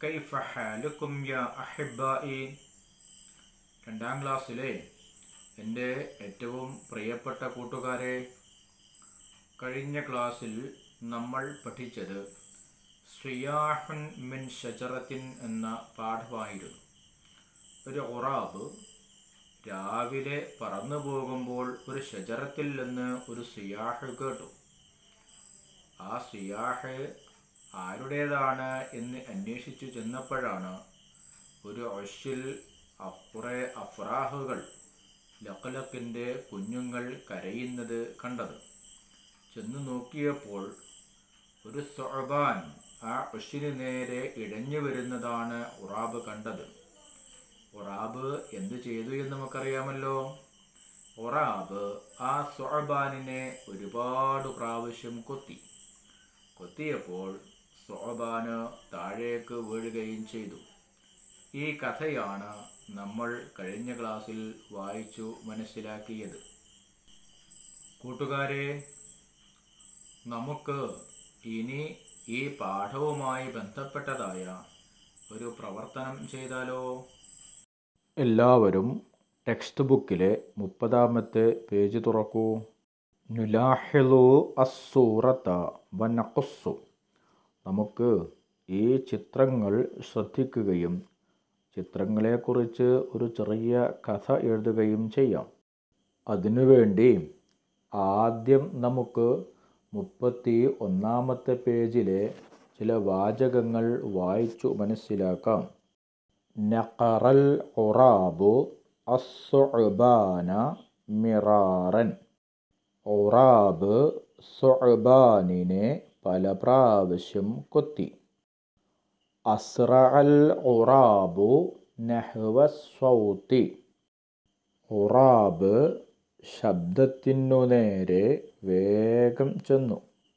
കൈഫ ഹാലുക്കും യാ അഹിബായി രണ്ടാം ക്ലാസ്സിലെ എൻ്റെ ഏറ്റവും പ്രിയപ്പെട്ട കൂട്ടുകാരെ കഴിഞ്ഞ ക്ലാസ്സിൽ നമ്മൾ പഠിച്ചത് സിയാഹുൻ മിൻ ഷജറത്തിൻ എന്ന പാഠമായിരുന്നു ഒരു ഒറാബ് രാവിലെ പറന്നു പോകുമ്പോൾ ഒരു ഷജറത്തിൽ നിന്ന് ഒരു സിയാഹ് കേട്ടു ആ സിയാഹ് ആരുടേതാണ് എന്ന് അന്വേഷിച്ചു ചെന്നപ്പോഴാണ് ഒരു ഒഷിൽ കുറേ അഫ്രാഹുകൾ ലക്കലക്കിൻ്റെ കുഞ്ഞുങ്ങൾ കരയുന്നത് കണ്ടത് ചെന്ന് നോക്കിയപ്പോൾ ഒരു സൊഹബാൻ ആ ഒഷിന് നേരെ ഇഴഞ്ഞു വരുന്നതാണ് ഉറാബ് കണ്ടത് ഒറാബ് എന്ത് ചെയ്തു എന്ന് നമുക്കറിയാമല്ലോ ഒറാബ് ആ സൊഹബാനിനെ ഒരുപാട് പ്രാവശ്യം കൊത്തി കൊത്തിയപ്പോൾ സൊഹബാന് താഴേക്ക് വീഴുകയും ചെയ്തു ഈ കഥയാണ് നമ്മൾ കഴിഞ്ഞ ക്ലാസ്സിൽ വായിച്ചു മനസ്സിലാക്കിയത് കൂട്ടുകാരെ നമുക്ക് ഇനി ഈ പാഠവുമായി ബന്ധപ്പെട്ടതായ ഒരു പ്രവർത്തനം ചെയ്താലോ എല്ലാവരും ടെക്സ്റ്റ് ബുക്കിലെ മുപ്പതാമത്തെ പേജ് തുറക്കൂ നുലാഹിലു അസൂറത്ത വനഖുസ്സു നമുക്ക് ഈ ചിത്രങ്ങൾ ശ്രദ്ധിക്കുകയും ചിത്രങ്ങളെക്കുറിച്ച് ഒരു ചെറിയ കഥ എഴുതുകയും ചെയ്യാം അതിനുവേണ്ടി ആദ്യം നമുക്ക് മുപ്പത്തി ഒന്നാമത്തെ പേജിലെ ചില വാചകങ്ങൾ വായിച്ചു മനസ്സിലാക്കാം നഖറൽ ഉറാബു അസ്സുഅബാന മിറാറൻ ഉറാബ് സുഅബാനിനെ പല പ്രാവശ്യം കൊത്തി അസ്റഅൽ ഉറാബു നഹ്വ സ്വൗത്തി ഉറാബ് ശബ്ദത്തിനു നേരെ വേഗം ചെന്നു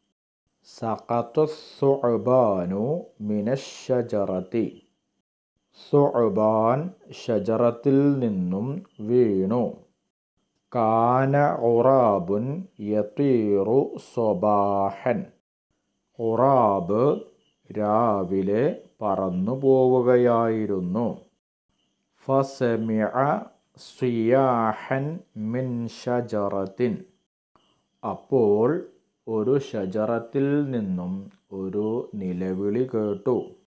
സഖത്തുസുഅബാനു മിനഷജറത്തി സുഅബാൻ ഷജറത്തിൽ നിന്നും വീണു കാന ഉറാബുൻ യതീറു സ്വബാഹൻ ഉറാബ് രാവിലെ പറന്നു പോവുകയായിരുന്നു ഫസമിഅ സിയാഹൻ മിൻ ഷജറത്തിൻ അപ്പോൾ ഒരു ഷജറത്തിൽ നിന്നും ഒരു നിലവിളി കേട്ടു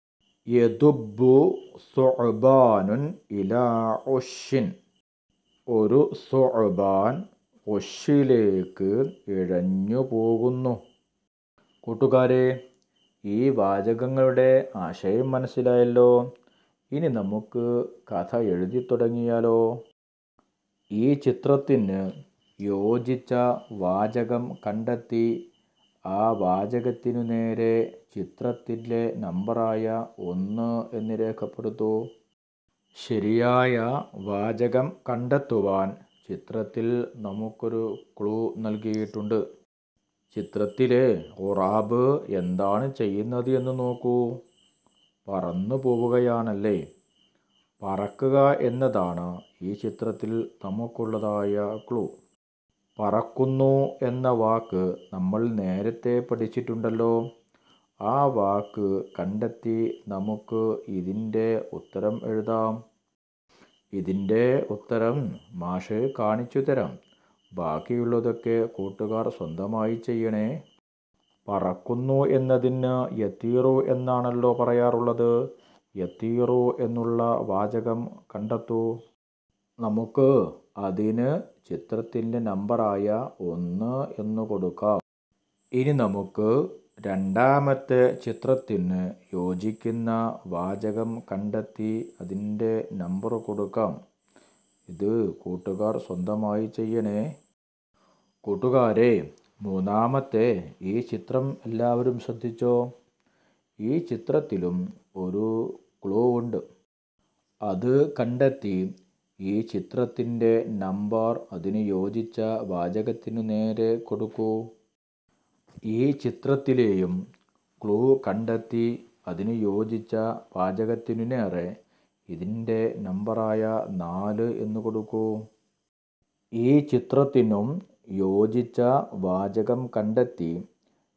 യദുബു സുഅബാനുൻ ഇലാ ഉഷിൻ ഒരു സുഅബാൻ ഉഷിലേക്ക് ഇഴഞ്ഞു പോകുന്നു കൂട്ടുകാരെ ഈ വാചകങ്ങളുടെ ആശയം മനസ്സിലായല്ലോ ഇനി നമുക്ക് കഥ എഴുതി തുടങ്ങിയാലോ ഈ ചിത്രത്തിന് യോജിച്ച വാചകം കണ്ടെത്തി ആ വാചകത്തിനു നേരെ ചിത്രത്തിലെ നമ്പറായ ഒന്ന് എന്ന് രേഖപ്പെടുത്തൂ ശരിയായ വാചകം കണ്ടെത്തുവാൻ ചിത്രത്തിൽ നമുക്കൊരു ക്ലൂ നൽകിയിട്ടുണ്ട് ചിത്രത്തിലെ ഒറാബ് എന്താണ് ചെയ്യുന്നത് എന്ന് നോക്കൂ പറന്നു പോവുകയാണല്ലേ പറക്കുക എന്നതാണ് ഈ ചിത്രത്തിൽ നമുക്കുള്ളതായ ക്ലൂ പറക്കുന്നു എന്ന വാക്ക് നമ്മൾ നേരത്തെ പഠിച്ചിട്ടുണ്ടല്ലോ ആ വാക്ക് കണ്ടെത്തി നമുക്ക് ഇതിൻ്റെ ഉത്തരം എഴുതാം ഇതിൻ്റെ ഉത്തരം മാഷ് കാണിച്ചു തരാം ബാക്കിയുള്ളതൊക്കെ കൂട്ടുകാർ സ്വന്തമായി ചെയ്യണേ പറക്കുന്നു എന്നതിന് യത്തീറു എന്നാണല്ലോ പറയാറുള്ളത് യത്തീറു എന്നുള്ള വാചകം കണ്ടെത്തൂ നമുക്ക് അതിന് ചിത്രത്തിൻ്റെ നമ്പറായ ഒന്ന് എന്ന് കൊടുക്കാം ഇനി നമുക്ക് രണ്ടാമത്തെ ചിത്രത്തിന് യോജിക്കുന്ന വാചകം കണ്ടെത്തി അതിൻ്റെ നമ്പർ കൊടുക്കാം ഇത് കൂട്ടുകാർ സ്വന്തമായി ചെയ്യണേ കൂട്ടുകാരെ മൂന്നാമത്തെ ഈ ചിത്രം എല്ലാവരും ശ്രദ്ധിച്ചോ ഈ ചിത്രത്തിലും ഒരു ക്ലൂ ഉണ്ട് അത് കണ്ടെത്തി ഈ ചിത്രത്തിൻ്റെ നമ്പർ അതിന് യോജിച്ച വാചകത്തിനു നേരെ കൊടുക്കൂ ഈ ചിത്രത്തിലെയും ക്ലൂ കണ്ടെത്തി അതിന് യോജിച്ച വാചകത്തിനു നേരെ ഇതിൻ്റെ നമ്പറായ നാല് എന്ന് കൊടുക്കൂ ഈ ചിത്രത്തിനും യോജിച്ച വാചകം കണ്ടെത്തി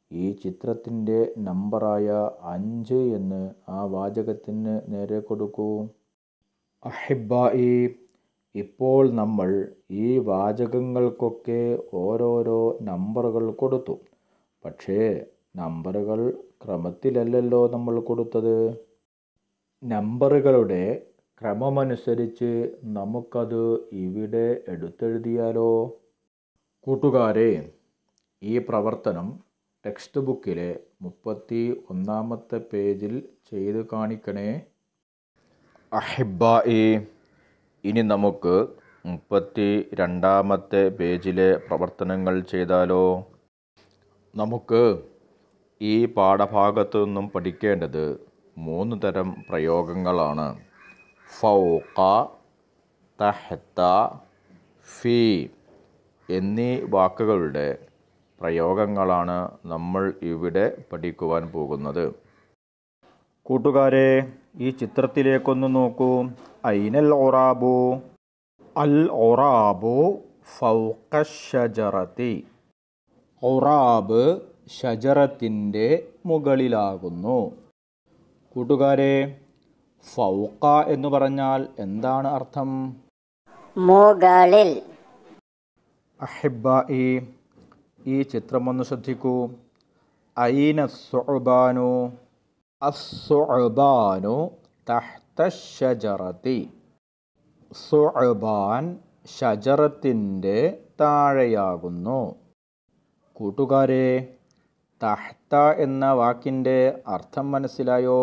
ഈ ചിത്രത്തിൻ്റെ നമ്പറായ അഞ്ച് എന്ന് ആ വാചകത്തിന് നേരെ കൊടുക്കൂ അഹിബായി ഇപ്പോൾ നമ്മൾ ഈ വാചകങ്ങൾക്കൊക്കെ ഓരോരോ നമ്പറുകൾ കൊടുത്തു പക്ഷേ നമ്പറുകൾ ക്രമത്തിലല്ലല്ലോ നമ്മൾ കൊടുത്തത് നമ്പറുകളുടെ ക്രമമനുസരിച്ച് നമുക്കത് ഇവിടെ എടുത്തെഴുതിയാലോ കൂട്ടുകാരെ ഈ പ്രവർത്തനം ടെക്സ്റ്റ് ബുക്കിലെ മുപ്പത്തി ഒന്നാമത്തെ പേജിൽ ചെയ്ത് കാണിക്കണേ അഹിബായി ഇനി നമുക്ക് മുപ്പത്തി രണ്ടാമത്തെ പേജിലെ പ്രവർത്തനങ്ങൾ ചെയ്താലോ നമുക്ക് ഈ പാഠഭാഗത്തു നിന്നും പഠിക്കേണ്ടത് മൂന്ന് തരം പ്രയോഗങ്ങളാണ് ഫൗക തഹത്ത ഫി എന്നീ വാക്കുകളുടെ പ്രയോഗങ്ങളാണ് നമ്മൾ ഇവിടെ പഠിക്കുവാൻ പോകുന്നത് കൂട്ടുകാരെ ഈ ചിത്രത്തിലേക്കൊന്ന് നോക്കൂ ഐനൽ ഒറാബു അൽ ഒറാബു ഫൗക ഷജറത്തി ഒറാബ് ഷജറത്തിൻ്റെ മുകളിലാകുന്നു കൂട്ടുകാരെ ഫൗക്ക എന്ന് പറഞ്ഞാൽ എന്താണ് അർത്ഥം മുകളിൽ അഹിബായി ഈ ചിത്രം ഒന്ന് ശ്രദ്ധിക്കൂ ഐന സുഅബാനു അസുഅബാനു തഹ്ത ഷജറത്തി സുഅബാൻ ഷജറത്തിൻ്റെ താഴെയാകുന്നു കൂട്ടുകാരെ തഹ്ത എന്ന വാക്കിൻ്റെ അർത്ഥം മനസ്സിലായോ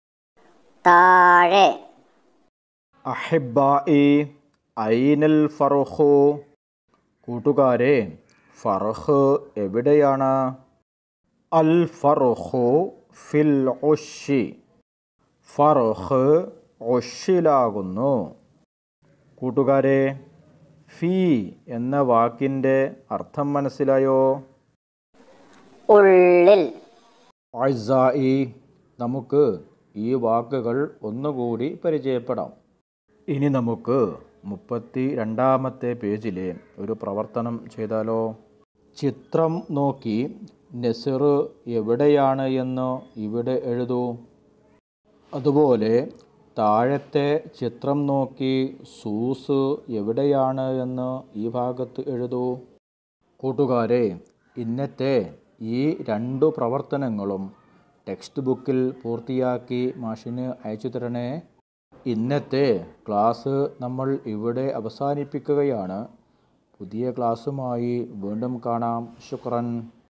താഴെ അഹിബായി ഐനൽ ഫറുഹു കൂട്ടുകാരെ ഫർഹ് എവിടെയാണ് അൽ ഫർഹു ഫിൽ ഉഷി ഫർഹ് ഉഷിലാകുന്നു കൂട്ടുകാരെ ഫി എന്ന വാക്കിൻ്റെ അർത്ഥം മനസ്സിലായോ ഉള്ളിൽ ആയിസായി നമുക്ക് ഈ വാക്കുകൾ ഒന്നുകൂടി പരിചയപ്പെടാം ഇനി നമുക്ക് മുപ്പത്തി രണ്ടാമത്തെ പേജിലെ ഒരു പ്രവർത്തനം ചെയ്താലോ ചിത്രം നോക്കി നെസിർ എവിടെയാണ് എന്ന് ഇവിടെ എഴുതൂ അതുപോലെ താഴത്തെ ചിത്രം നോക്കി സൂസ് എവിടെയാണ് എന്ന് ഈ ഭാഗത്ത് എഴുതൂ കൂട്ടുകാരെ ഇന്നത്തെ ഈ രണ്ടു പ്രവർത്തനങ്ങളും ടെക്സ്റ്റ് ബുക്കിൽ പൂർത്തിയാക്കി മാഷിന് അയച്ചു തരണേ ഇന്നത്തെ ക്ലാസ് നമ്മൾ ഇവിടെ അവസാനിപ്പിക്കുകയാണ് പുതിയ ക്ലാസ്സുമായി വീണ്ടും കാണാം ശുക്രൻ